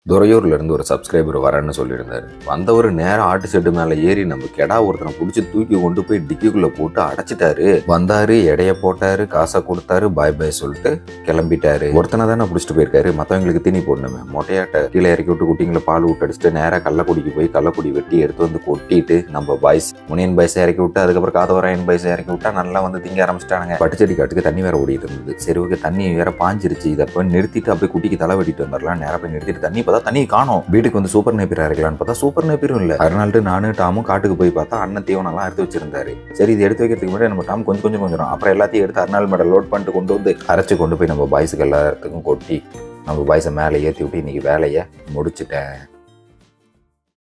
துறையூர்ல இருந்து ஒரு சப்ஸ்கிரைபர் வரேன்னு சொல்லியிருந்தாரு வந்தவர் நேரா ஆட்டு செட்டு மேல ஏறி நம்ம கெடா ஒருத்தனை பிடிச்சி தூக்கி கொண்டு போய் டிக்கிக்குள்ள போட்டு அடைச்சிட்டாரு வந்தாரு எடைய போட்டாரு காசை கொடுத்தாரு பாய் பாய் சொல்லிட்டு கிளம்பிட்டாரு ஒருத்தனை தானே பிடிச்சிட்டு போயிருக்காரு மத்தவங்களுக்கு தீனி போடணுமே மொட்டையாட்ட கீழே இறக்கி விட்டு குட்டிங்களை பால் விட்டு அடிச்சுட்டு நேரா கள்ளக்குடிக்கு போய் கள்ளக்குடி வெட்டி எடுத்து வந்து கொட்டிட்டு நம்ம பாய்ஸ் முனியன் பாய்ஸை இறக்கி விட்டு அதுக்கப்புறம் காதவராயன் பாய்ஸை இறக்கி விட்டா நல்லா வந்து திங்க ஆரம்பிச்சிட்டானுங்க பட்டுச்செடி காட்டுக்கு தண்ணி வேற ஓடிட்டு இருந்தது சரி ஓகே தண்ணி வேற பாஞ்சிருச்சு இதை போய் நிறுத்திட்டு அப்படியே குட்டிக்கு தலை வெட்டிட்டு வந்துடலாம் நேரா போய் நிறுத்திட்டு தண்ணி பார்த்தா தண்ணி காணும் வீட்டுக்கு வந்து சூப்பர் நேப்பியர் இருக்கலாம்னு பார்த்தா சூப்பர் நேப்பியரும் இல்லை அதனால்ட்டு நானும் டாமும் காட்டுக்கு போய் பார்த்தா அண்ணன் தீவனம்லாம் எடுத்து வச்சிருந்தாரு சரி இது எடுத்து வைக்கிறதுக்கு முன்னாடி நம்ம டாம் கொஞ்சம் கொஞ்சம் கொஞ்சம் அப்புறம் எல்லாத்தையும் எடுத்து அருணாள் மேடம் லோட் பண்ணிட்டு கொண்டு வந்து அரைச்சு கொண்டு போய் நம்ம பாய்ஸுக்கு எல்லாத்துக்கும் கொட்டி நம்ம பாய்ஸை மேலே ஏற்றி விட்டு இன்னைக்கு வேலையை முடிச்சிட்டேன்